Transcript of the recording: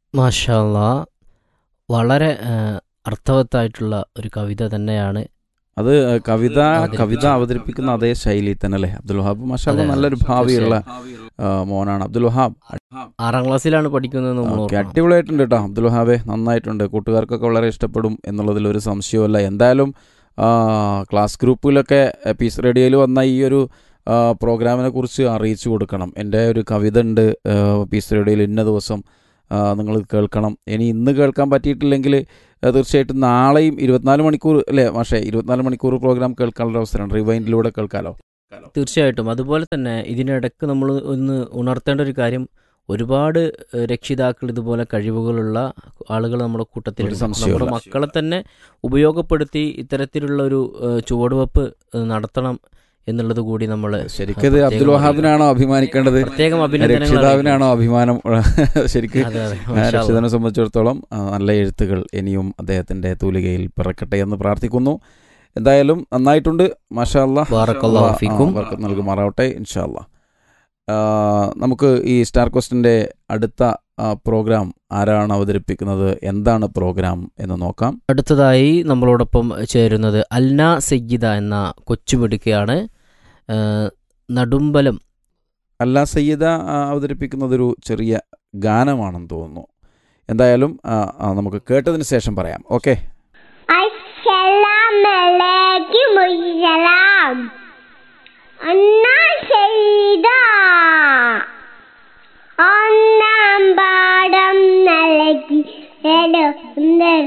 മാഷാല്ലാ വളരെ ആ, അർത്ഥവത്തായിട്ടുള്ള ഒരു കവിത തന്നെയാണ് അത് കവിത അവതരിപ്പിച്ചു. കവിത അവതരിപ്പിക്കുന്ന അതേ ശൈലിയിൽ തന്നെ അല്ലേ അബ്ദുൽ വഹാബ് മാഷാല്ല അതെ, നല്ലൊരു ഭാവിയുള്ള ആ, മോനാണ് അബ്ദുൽ വഹാബ് ആറാം ക്ലാസ്സിലാണ് പഠിക്കുന്നത് നമ്മൾ ഓക്കെ ഓർക്കണം. അടിപൊളിയായിട്ടുണ്ട് കേട്ടോ അബ്ദുൽ വഹാബെ നന്നായിട്ടുണ്ട് കൂട്ടുകാർക്കൊക്കെ വളരെ ഇഷ്ടപ്പെടും എന്നുള്ളതിൽ ഒരു സംശയവുമല്ല എന്തായാലും ആ, ക്ലാസ് ഗ്രൂപ്പിലൊക്കെ എ, പീസ് റേഡിയോയിൽ വന്ന ഈ ഒരു ആ, പ്രോഗ്രാമിനെ കുറിച്ച് അറിയിച്ചു കൊടുക്കണം എൻ്റെ ഒരു കവിത ഉണ്ട് ആ, പീസ് റേഡിയോയിൽ ഇന്ന ദിവസം നിങ്ങൾ കേൾക്കണം ഇനി ഇന്ന് കേൾക്കാൻ പറ്റിയിട്ടില്ലെങ്കിൽ ആ, തീർച്ചയായിട്ടും നാളെയും ഇരുപത്തിനാല് മണിക്കൂർ അല്ലേ മാഷേ ഇരുപത്തിനാല് മണിക്കൂർ പ്രോഗ്രാം കേൾക്കാനുള്ള അവസരമാണ് റിവൈൻഡിലൂടെ കേൾക്കാലോ തീർച്ചയായിട്ടും അതുപോലെ തന്നെ ഇതിനിടക്ക് നമ്മൾ ഒന്ന് ഉണർത്തേണ്ട ഒരു കാര്യം ഒരുപാട് ഏഹ്, രക്ഷിതാക്കൾ ഇതുപോലെ കഴിവുകളുള്ള ആളുകൾ നമ്മുടെ കൂട്ടത്തിൽ ഒരു സംശയവുമില്ല. നമ്മുടെ മക്കളെ തന്നെ ഉപയോഗപ്പെടുത്തി ഇത്തരത്തിലുള്ള ഒരു ഏഹ്, ചുവടുവെപ്പ് ഏഹ്, നടത്തണം എന്നുള്ളത് കൂടി നമ്മൾ ശരിക്കത് അബ്ദുൽ വഹാബിനാണോ അഭിമാനിക്കേണ്ടത് പ്രത്യേകം അഭിനന്ദനങ്ങൾ രക്ഷിതാവിനാണോ അഭിമാനം ശരിക്ക് അതെ, അതെ. ആ, മാഷാ അല്ലാ. രക്ഷിതാവിനെ സംബന്ധിച്ചിടത്തോളം ആ, നല്ല എഴുത്തുകൾ ഇനിയും അദ്ദേഹത്തിന്റെ തൂലികയിൽ പിറക്കട്ടെ എന്ന് പ്രാർത്ഥിക്കുന്നു എന്തായാലും നന്നായിട്ടുണ്ട് മാഷാ അല്ലാ. ബാറക്കല്ലാഹു അല്ലാ, ആ, ഫീക്കും. ബർക്കത്ത് നൽകുമാറാവട്ടെ ഇൻഷാ അല്ലാ. ആ, നമുക്ക് ഈ സ്റ്റാർ ക്വസ്റ്റിന്റെ അടുത്ത ആ, പ്രോഗ്രാം ആരാണ് അവതരിപ്പിക്കുന്നത് എന്താണ് പ്രോഗ്രാം എന്ന് നോക്കാം അടുത്തതായി നമ്മളോടൊപ്പം ചേരുന്നത് അൽന സയ്യിദ എന്ന കൊച്ചുമിടുക്കയാണ് ഏഹ്, നടുമ്പലം അല്ല സയ്യിദ ആ, അവതരിപ്പിക്കുന്നതൊരു ചെറിയ ഗാനമാണെന്ന് തോന്നുന്നു എന്തായാലും ആ, ആ, നമുക്ക് കേട്ടതിന് ശേഷം പറയാം ഓക്കെ അസ്സലാമലൈക്കും മുസ്സലാം അന്നാ ചെയ്ത ഒന്നാം പാഠം നൽകി